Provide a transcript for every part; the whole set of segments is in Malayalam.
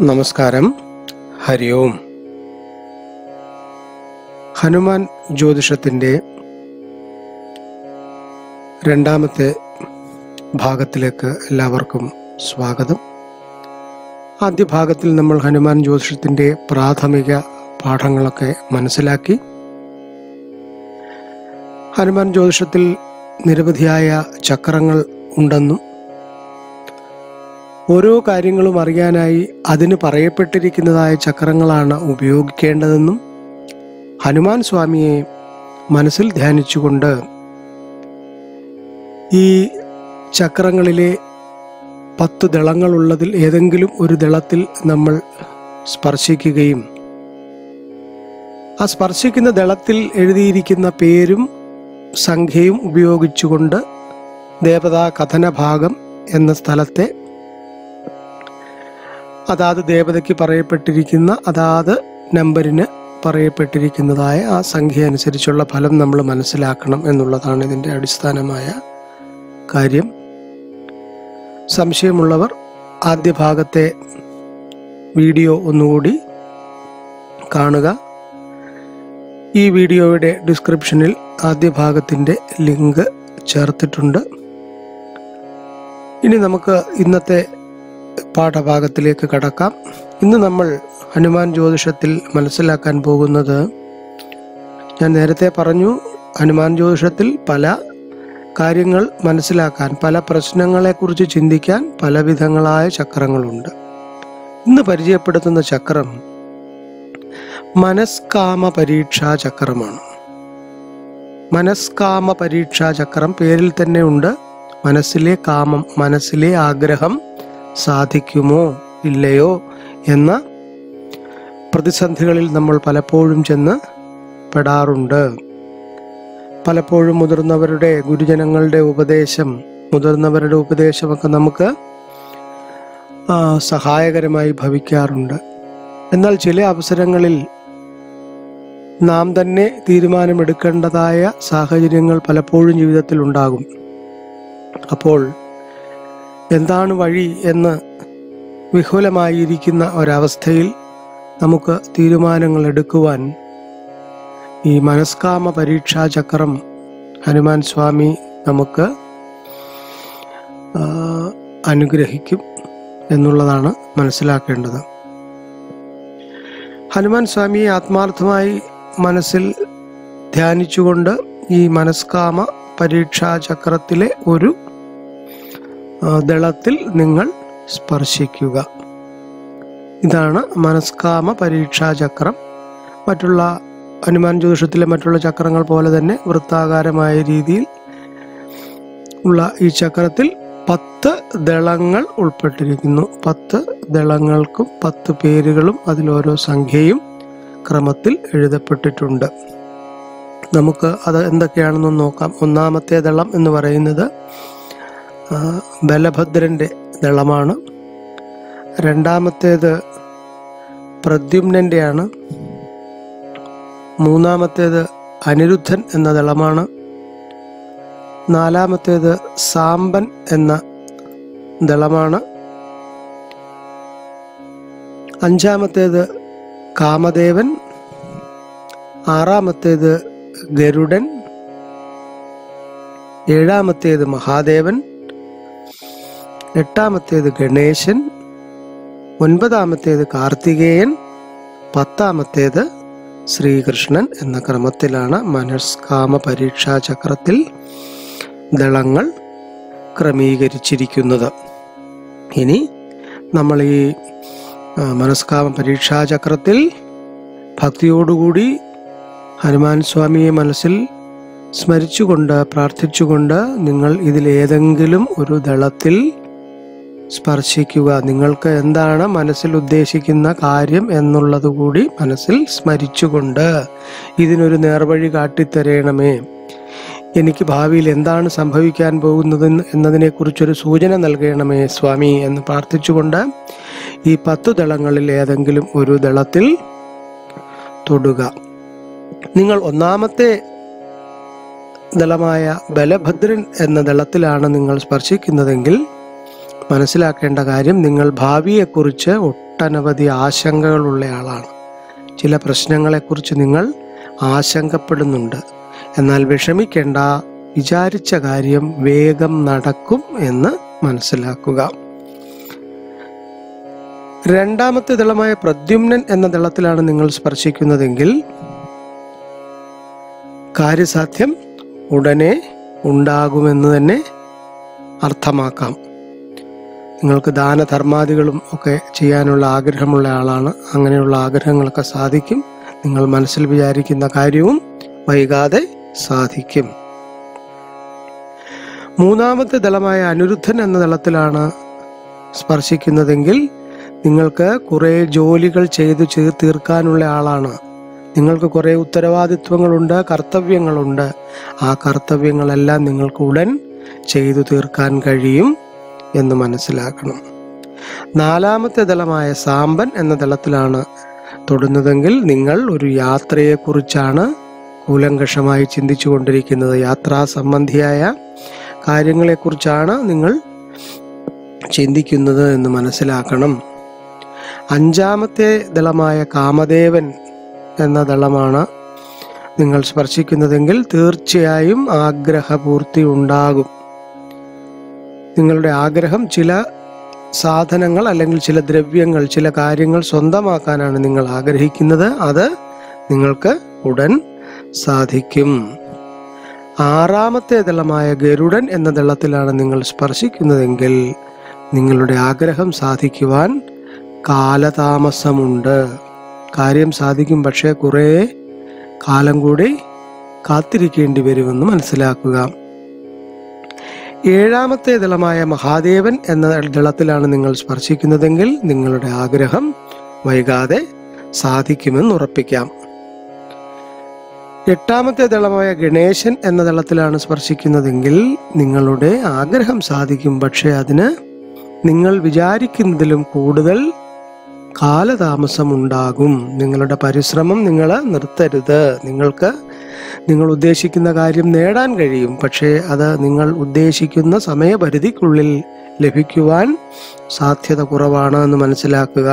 നമസ്കാരം ഹരി ഓം ഹനുമാൻ ജ്യോതിഷത്തിൻ്റെ രണ്ടാമത്തെ ഭാഗത്തിലേക്ക് എല്ലാവർക്കും സ്വാഗതം ആദ്യ ഭാഗത്തിൽ നമ്മൾ ഹനുമാൻ ജ്യോതിഷത്തിൻ്റെ പ്രാഥമിക പാഠങ്ങളൊക്കെ മനസ്സിലാക്കി ഹനുമാൻ ജ്യോതിഷത്തിൽ നിരവധിയായ ചക്രങ്ങൾ ഉണ്ടെന്നും ഓരോ കാര്യങ്ങളും അറിയാനായി അതിന് പറയപ്പെട്ടിരിക്കുന്നതായ ചക്രങ്ങളാണ് ഉപയോഗിക്കേണ്ടതെന്നും ഹനുമാൻ സ്വാമിയെ മനസ്സിൽ ധ്യാനിച്ചുകൊണ്ട് ഈ ചക്രങ്ങളിലെ പത്ത് ദളങ്ങളുള്ളതിൽ ഏതെങ്കിലും ഒരു ദളത്തിൽ നമ്മൾ സ്പർശിക്കുകയും ആ സ്പർശിക്കുന്ന ദളത്തിൽ എഴുതിയിരിക്കുന്ന പേരും സംഖ്യയും ഉപയോഗിച്ചുകൊണ്ട് ദേവതാ കഥന ഭാഗം എന്ന സ്ഥലത്തെ അതാത് ദേവതയ്ക്ക് പറയപ്പെട്ടിരിക്കുന്ന അതാത് നമ്പറിന് പറയപ്പെട്ടിരിക്കുന്നതായ ആ സംഖ്യ അനുസരിച്ചുള്ള ഫലം നമ്മൾ മനസ്സിലാക്കണം എന്നുള്ളതാണ് ഇതിൻ്റെ അടിസ്ഥാനമായ കാര്യം സംശയമുള്ളവർ ആദ്യ ഭാഗത്തെ വീഡിയോ ഒന്നുകൂടി കാണുക ഈ വീഡിയോയുടെ ഡിസ്ക്രിപ്ഷനിൽ ആദ്യ ഭാഗത്തിൻ്റെ ലിങ്ക് ചേർത്തിട്ടുണ്ട് ഇനി നമുക്ക് ഇന്നത്തെ പാഠഭാഗത്തിലേക്ക് കടക്കാം ഇന്ന് നമ്മൾ ഹനുമാൻ ജ്യോതിഷത്തിൽ മനസ്സിലാക്കാൻ പോകുന്നത് ഞാൻ നേരത്തെ പറഞ്ഞു ഹനുമാൻ ജ്യോതിഷത്തിൽ പല കാര്യങ്ങൾ മനസ്സിലാക്കാൻ പല പ്രശ്നങ്ങളെക്കുറിച്ച് ചിന്തിക്കാൻ പല വിധങ്ങളായ ചക്രങ്ങളുണ്ട് ഇന്ന് പരിചയപ്പെടുത്തുന്ന ചക്രം മനസ്കാമ പരീക്ഷാ ചക്രമാണ് മനസ്കാമ പരീക്ഷാ ചക്രം പേരിൽ തന്നെ ഉണ്ട് മനസ്സിലെ കാമം മനസ്സിലെ ആഗ്രഹം സാധിക്കുമോ ഇല്ലയോ എന്ന പ്രതിസന്ധികളിൽ നമ്മൾ പലപ്പോഴും ചെന്ന് പെടാറുണ്ട് പലപ്പോഴും മുതിർന്നവരുടെ ഗുരുജനങ്ങളുടെ ഉപദേശം മുതിർന്നവരുടെ ഉപദേശമൊക്കെ നമുക്ക് ആ, സഹായകരമായി ഭവിക്കാറുണ്ട് എന്നാൽ ചില അവസരങ്ങളിൽ നാം തന്നെ തീരുമാനമെടുക്കേണ്ടതായ സാഹചര്യങ്ങൾ പലപ്പോഴും ജീവിതത്തിൽ ഉണ്ടാകും അപ്പോൾ എന്താണ് വഴി എന്ന് വിഹുലമായിരിക്കുന്ന ഒരവസ്ഥയിൽ നമുക്ക് തീരുമാനങ്ങൾ എടുക്കുവാൻ ഈ മനസ്കാമ പരീക്ഷാ ചക്രം ഹനുമാൻ സ്വാമി നമുക്ക് ആ, അനുഗ്രഹിക്കും എന്നുള്ളതാണ് മനസ്സിലാക്കേണ്ടത് ഹനുമാൻ സ്വാമിയെ ആത്മാർത്ഥമായി മനസ്സിൽ ധ്യാനിച്ചുകൊണ്ട് ഈ മനസ്കാമ പരീക്ഷാ ചക്രത്തിലെ ഒരു ആ, ദളത്തിൽ നിങ്ങൾ സ്പർശിക്കുക ഇതാണ് മനസ്കാമ പരീക്ഷാ ചക്രം മറ്റുള്ള ഹനുമാൻ ജ്യോതിഷത്തിലെ മറ്റുള്ള ചക്രങ്ങൾ പോലെ തന്നെ വൃത്താകാരമായ രീതിയിൽ ഉള്ള ഈ ചക്രത്തിൽ പത്ത് ദളങ്ങൾ ഉൾപ്പെട്ടിരിക്കുന്നു പത്ത് ദളങ്ങൾക്കും പത്ത് പേരുകളും അതിലോരോ സംഖ്യയും ക്രമത്തിൽ എഴുതപ്പെട്ടിട്ടുണ്ട് നമുക്ക് അത് എന്തൊക്കെയാണെന്ന് നോക്കാം ഒന്നാമത്തെ ദളം എന്ന് പറയുന്നത് ആ, ബലഭദ്രന്റെ ദളമാണ് രണ്ടാമത്തേത് പ്രദ്യുമ്നന്റെയാണ് മൂന്നാമത്തേത് അനിരുദ്ധൻ എന്ന ദളമാണ് നാലാമത്തേത് സാമ്പൻ എന്ന ദളമാണ് അഞ്ചാമത്തേത് കാമദേവൻ ആറാമത്തേത് ഗരുഡൻ ഏഴാമത്തേത് മഹാദേവൻ എട്ടാമത്തേത് ഗണേശൻ ഒൻപതാമത്തേത് കാർത്തികേയൻ പത്താമത്തേത് ശ്രീകൃഷ്ണൻ എന്ന ക്രമത്തിലാണ് മനസ്കാമ പരീക്ഷാ ചക്രത്തിൽ ദളങ്ങൾ ക്രമീകരിച്ചിരിക്കുന്നത് ഇനി നമ്മൾ ഈ ആ, മനസ്കാമ പരീക്ഷാ ചക്രത്തിൽ ഭക്തിയോടുകൂടി ഹനുമാൻ സ്വാമിയെ മനസ്സിൽ സ്മരിച്ചുകൊണ്ട് പ്രാർത്ഥിച്ചുകൊണ്ട് നിങ്ങൾ ഇതിലേതെങ്കിലും ഒരു ദളത്തിൽ സ്പർശിക്കുക നിങ്ങൾക്ക് എന്താണ് മനസ്സിൽ ഉദ്ദേശിക്കുന്ന കാര്യം എന്നുള്ളത് കൂടി മനസ്സിൽ സ്മരിച്ചുകൊണ്ട് ഇതിനൊരു നേർവഴി കാട്ടിത്തരയണമേ എനിക്ക് ഭാവിയിൽ എന്താണ് സംഭവിക്കാൻ പോകുന്നത് എന്നതിനെക്കുറിച്ചൊരു സൂചന നൽകണമേ സ്വാമി എന്ന് പ്രാർത്ഥിച്ചുകൊണ്ട് ഈ പത്തു ദളങ്ങളിൽ ഏതെങ്കിലും ഒരു ദളത്തിൽ തൊടുക നിങ്ങൾ ഒന്നാമത്തെ ദളമായ ബലഭദ്രൻ എന്ന ദളത്തിലാണ് നിങ്ങൾ സ്പർശിക്കുന്നതെങ്കിൽ മനസ്സിലാക്കേണ്ട കാര്യം നിങ്ങൾ ഭാവിയെക്കുറിച്ച് ഒട്ടും ഒട്ടനവധി ആശങ്കകളുള്ള ആളാണ് ചില പ്രശ്നങ്ങളെക്കുറിച്ച് നിങ്ങൾ ആശങ്കപ്പെടുന്നുണ്ട് എന്നാൽ വിഷമിക്കേണ്ട വിചാരിച്ച കാര്യം വേഗം നടക്കും എന്ന് മനസ്സിലാക്കുക രണ്ടാമത്തെ ദളമായ പ്രദ്യുമ്നൻ എന്ന ദളത്തിലാണ് നിങ്ങൾ സ്പർശിക്കുന്നതെങ്കിൽ കാര്യസാധ്യം ഉടനെ ഉണ്ടാകുമെന്ന് തന്നെ അർത്ഥമാക്കാം നിങ്ങൾക്ക് ദാനധർമാദികളും ഒക്കെ ചെയ്യാനുള്ള ആഗ്രഹമുള്ള ആളാണ് അങ്ങനെയുള്ള ആഗ്രഹങ്ങളൊക്കെ സാധിക്കും നിങ്ങൾ മനസ്സിൽ വിചാരിക്കുന്ന കാര്യവും വൈകാതെ സാധിക്കും മൂന്നാമത്തെ ദളമായ അനിരുദ്ധൻ എന്ന ദളത്തിലാണ് സ്പർശിക്കുന്നതെങ്കിൽ നിങ്ങൾക്ക് കുറേ ജോലികൾ ചെയ്തു ചെയ്ത് തീർക്കാനുള്ള ആളാണ് നിങ്ങൾക്ക് കുറേ ഉത്തരവാദിത്വങ്ങളുണ്ട് കർത്തവ്യങ്ങളുണ്ട് ആ കർത്തവ്യങ്ങളെല്ലാം നിങ്ങൾക്ക് ഉടൻ ചെയ്തു തീർക്കാൻ കഴിയും എന്ന് മനസ്സിലാക്കണം നാലാമത്തെ ദളമായ സാമ്പൻ എന്ന ദളത്തിലാണ് തൊടുന്നതെങ്കിൽ നിങ്ങൾ ഒരു യാത്രയെക്കുറിച്ചാണ് കൂലങ്കഷമായി ചിന്തിച്ചു കൊണ്ടിരിക്കുന്നത് യാത്രാ സംബന്ധിയായ കാര്യങ്ങളെക്കുറിച്ചാണ് നിങ്ങൾ ചിന്തിക്കുന്നത് എന്ന് മനസ്സിലാക്കണം അഞ്ചാമത്തെ ദളമായ കാമദേവൻ എന്ന ദളമാണ് നിങ്ങൾ സ്പർശിക്കുന്നതെങ്കിൽ തീർച്ചയായും ആഗ്രഹപൂർത്തി ഉണ്ടാകും നിങ്ങളുടെ ആഗ്രഹം ചില സാധനങ്ങൾ അല്ലെങ്കിൽ ചില ദ്രവ്യങ്ങൾ ചില കാര്യങ്ങൾ സ്വന്തമാക്കാനാണ് നിങ്ങൾ ആഗ്രഹിക്കുന്നത് അത് നിങ്ങൾക്ക് ഉടൻ സാധിക്കും ആറാമത്തെ ദളമായ ഗരുഡൻ എന്ന ദളത്തിലാണ് നിങ്ങൾ സ്പർശിക്കുന്നതെങ്കിൽ നിങ്ങളുടെ ആഗ്രഹം സാധിക്കുവാൻ കാലതാമസമുണ്ട് കാര്യം സാധിക്കും പക്ഷേ കുറേ കാലം കൂടി കാത്തിരിക്കേണ്ടി വരുമെന്ന് മനസ്സിലാക്കുക ഏഴാമത്തെ ദളമായ മഹാദേവൻ എന്ന ദളത്തിലാണ് നിങ്ങൾ സ്പർശിക്കുന്നതെങ്കിൽ നിങ്ങളുടെ ആഗ്രഹം വൈകാതെ സാധിക്കുമെന്ന് ഉറപ്പിക്കാം എട്ടാമത്തെ ദളമായ ഗണേശൻ എന്ന ദളത്തിലാണ് സ്പർശിക്കുന്നതെങ്കിൽ നിങ്ങളുടെ ആഗ്രഹം സാധിക്കും പക്ഷേ അതിന് നിങ്ങൾ വിചാരിക്കുന്നതിലും കൂടുതൽ കാലതാമസം ഉണ്ടാകും നിങ്ങളുടെ പരിശ്രമം നിങ്ങൾ നിർത്തരുത് നിങ്ങൾക്ക് നിങ്ങൾ ഉദ്ദേശിക്കുന്ന കാര്യം നേടാൻ കഴിയും പക്ഷേ അത് നിങ്ങൾ ഉദ്ദേശിക്കുന്ന സമയപരിധിക്കുള്ളിൽ ലഭിക്കുവാൻ സാധ്യത കുറവാണ് എന്ന് മനസ്സിലാക്കുക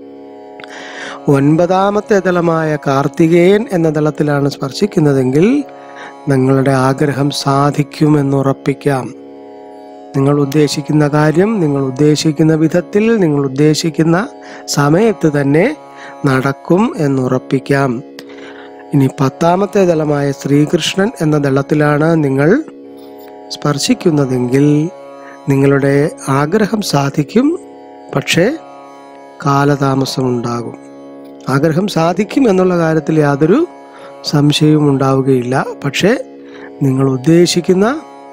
ഒൻപതാമത്തെ ദളമായ കാർത്തികേയൻ എന്ന ദളത്തിലാണ് സ്പർശിക്കുന്നതെങ്കിൽ നിങ്ങളുടെ ആഗ്രഹം സാധിക്കുമെന്ന് ഉറപ്പിക്കാം നിങ്ങൾ ഉദ്ദേശിക്കുന്ന കാര്യം നിങ്ങൾ ഉദ്ദേശിക്കുന്ന വിധത്തിൽ നിങ്ങൾ ഉദ്ദേശിക്കുന്ന സമയത്ത് തന്നെ നടക്കും എന്നുറപ്പിക്കാം ഇനി പത്താമത്തെ ദളമായ ശ്രീകൃഷ്ണൻ എന്ന ദളത്തിലാണ് നിങ്ങൾ സ്പർശിക്കുന്നതെങ്കിൽ നിങ്ങളുടെ ആഗ്രഹം സാധിക്കും പക്ഷേ കാലതാമസം ഉണ്ടാകും ആഗ്രഹം സാധിക്കും എന്നുള്ള കാര്യത്തിൽ യാതൊരു സംശയവും ഉണ്ടാവുകയില്ല പക്ഷേ നിങ്ങൾ ഉദ്ദേശിക്കുന്ന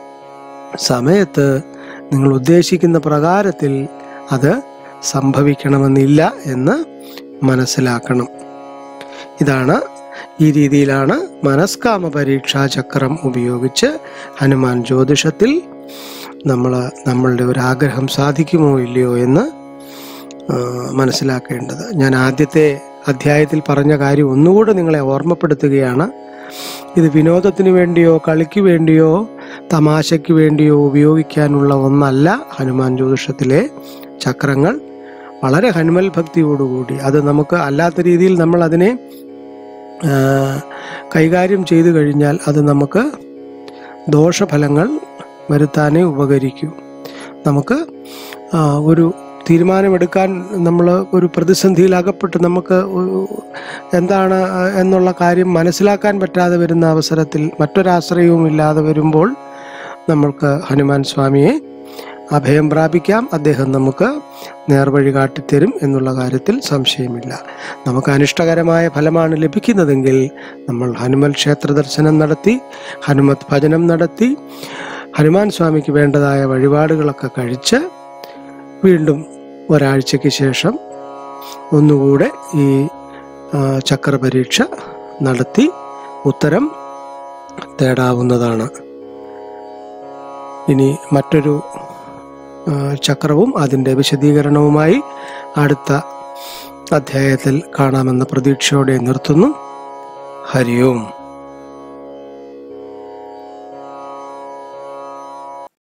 സമയത്ത് നിങ്ങൾ ഉദ്ദേശിക്കുന്ന പ്രകാരത്തിൽ അത് സംഭവിക്കണമെന്നില്ല എന്ന് മനസ്സിലാക്കണം ഇതാണ് ഈ രീതിയിലാണ് മനസ്കാമ പരീക്ഷാ ചക്രം ഉപയോഗിച്ച് ഹനുമാൻ ജ്യോതിഷത്തിൽ നമ്മൾ നമ്മളുടെ ഒരു ആഗ്രഹം സാധിക്കുമോ ഇല്ലയോ എന്ന് ആ, മനസ്സിലാക്കേണ്ടത് ഞാൻ ആദ്യത്തെ അധ്യായത്തിൽ പറഞ്ഞ കാര്യം ഒന്നുകൂടെ നിങ്ങളെ ഓർമ്മപ്പെടുത്തുകയാണ് ഇത് വിനോദത്തിന് വേണ്ടിയോ കളിക്ക് വേണ്ടിയോ തമാശയ്ക്ക് വേണ്ടിയോ ഉപയോഗിക്കാനുള്ള ഒന്നല്ല ഹനുമാൻ ജ്യോതിഷത്തിലെ ചക്രങ്ങൾ വളരെ ഹനുമൽ ഭക്തിയോടുകൂടി അത് നമുക്ക് അല്ലാത്ത രീതിയിൽ നമ്മൾ അതിനെ ആ, കൈകാര്യം ചെയ്തു കഴിഞ്ഞാൽ അത് നമുക്ക് ദോഷഫലങ്ങൾ വരുത്താനേ ഉപകരിക്കൂ നമുക്ക് ആ, ഒരു തീരുമാനമെടുക്കാൻ നമ്മൾ ഒരു പ്രതിസന്ധിയിൽ അകപ്പെട്ട് നമുക്ക് ഒരു- എന്താണ് എന്നുള്ള കാര്യം മനസ്സിലാക്കാൻ പറ്റാതെ വരുന്ന അവസരത്തിൽ മറ്റൊരാശ്രയവും ഇല്ലാതെ വരുമ്പോൾ നമ്മൾക്ക് ഹനുമാൻ സ്വാമിയെ അഭയം പ്രാപിക്കാം അദ്ദേഹം നമുക്ക് നേർവഴി കാട്ടിത്തരും എന്നുള്ള കാര്യത്തിൽ സംശയമില്ല നമുക്ക് അനിഷ്ടകരമായ ഫലമാണ് ലഭിക്കുന്നതെങ്കിൽ നമ്മൾ ഹനുമൽ ക്ഷേത്ര ദർശനം നടത്തി ഹനുമത് ഭജനം നടത്തി ഹനുമാൻ സ്വാമിക്ക് വേണ്ടതായ വഴിപാടുകളൊക്കെ കഴിച്ച് വീണ്ടും ഒരാഴ്ചയ്ക്ക് ശേഷം ഒന്നുകൂടെ ഈ ആ, ചക്രപരീക്ഷ നടത്തി ഉത്തരം തേടാവുന്നതാണ് ഇനി മറ്റൊരു ആ, ചക്രവും അതിൻ്റെ വിശദീകരണവുമായി അടുത്ത അധ്യായത്തിൽ കാണാമെന്ന പ്രതീക്ഷയോടെ നിർത്തുന്നു ഹരി ഓം